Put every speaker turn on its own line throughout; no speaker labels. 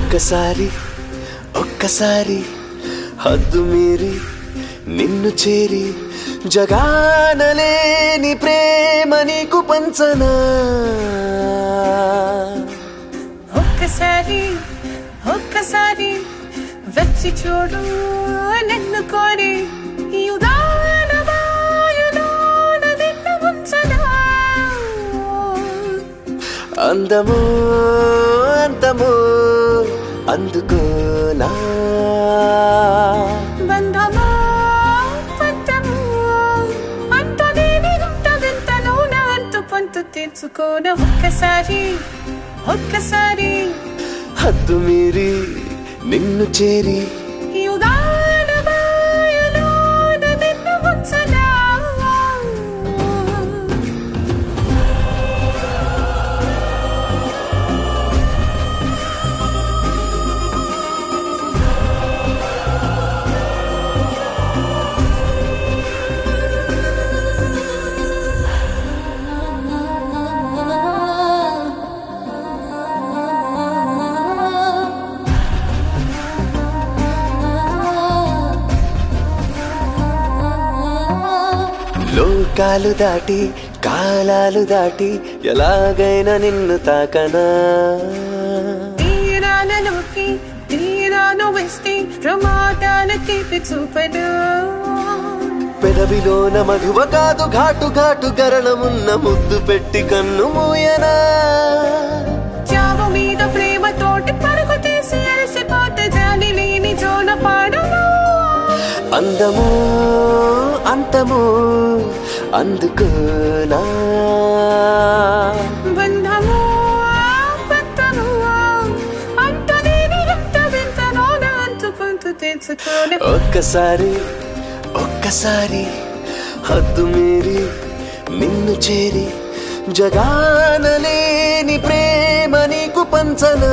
ఒక్కసారి ఒక్కసారి హద్దు మీరి నిన్ను చేరి జగానలేని ప్రేమ నీకు పంచనా
ఒక్కసారి ఒక్కసారి వచ్చి చూడు నన్ను కోరి ఈ ఉదాహరణ వాయులోన నిన్ను ఉంచనా
అందము అంతము అందుకోనా
బంధమా పంచము అంత దేని ఉంటదింతలోన అంతు పంతు తీర్చుకోన ఒక్కసారి ఒక్కసారి
హద్దు మీరి నిన్ను చేరి
ఈ ఉదాహరణ వాయులోన నిన్ను ఉంచనా
లోకాలు దాటి కాలాలు దాటి ఎలాగైనా నిన్ను తాకనా
తీరాలలోకి తీరాను వేస్తే ప్రమాదాల తీపి చూపను
పెదవిలోన మధువ కాదు ఘాటు ఘాటు గరణమున్న ముద్దు పెట్టి కన్ను మూయనా
చావు మీద ప్రేమతోటి పరుగు తీసి అలసిపోతే జాలి లేని జోన పాడను
అందము అంతము అందుకోనా
బంధము పత్తము అంత నేను ఎంత వింతనోన అంచుకుంటూ తెచ్చుకోని
ఒక్కసారి ఒక్కసారి హద్దు మీరి నిన్ను చేరి జగానలేని ప్రేమ నీకు పంచనా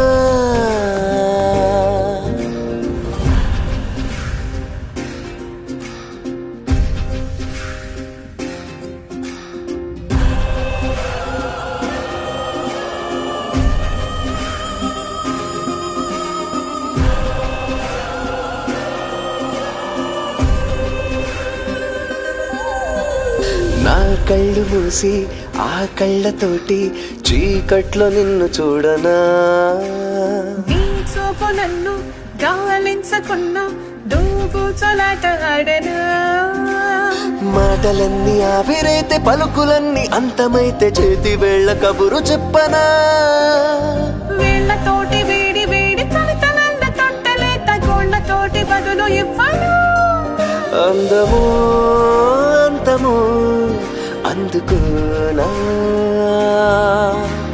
నా కళ్ళు మూసి ఆ కళ్ళతోటి చీకట్లో నిన్ను చూడనా
నీ చూపు నన్ను గాలించకున్నా దూపు చలాట ఆడనా
మాటలన్నీ ఆవిరైతే పలుకులన్నీ అంతమైతే చేతి వేళ్ళ కబురు చెప్పనా
వీళ్ళతోటి వేడి వేడి కవితలన్న తొట్టలేత గోళ్ళతోటి బదులు ఇవ్వను
అందము అంతము అందుకోనా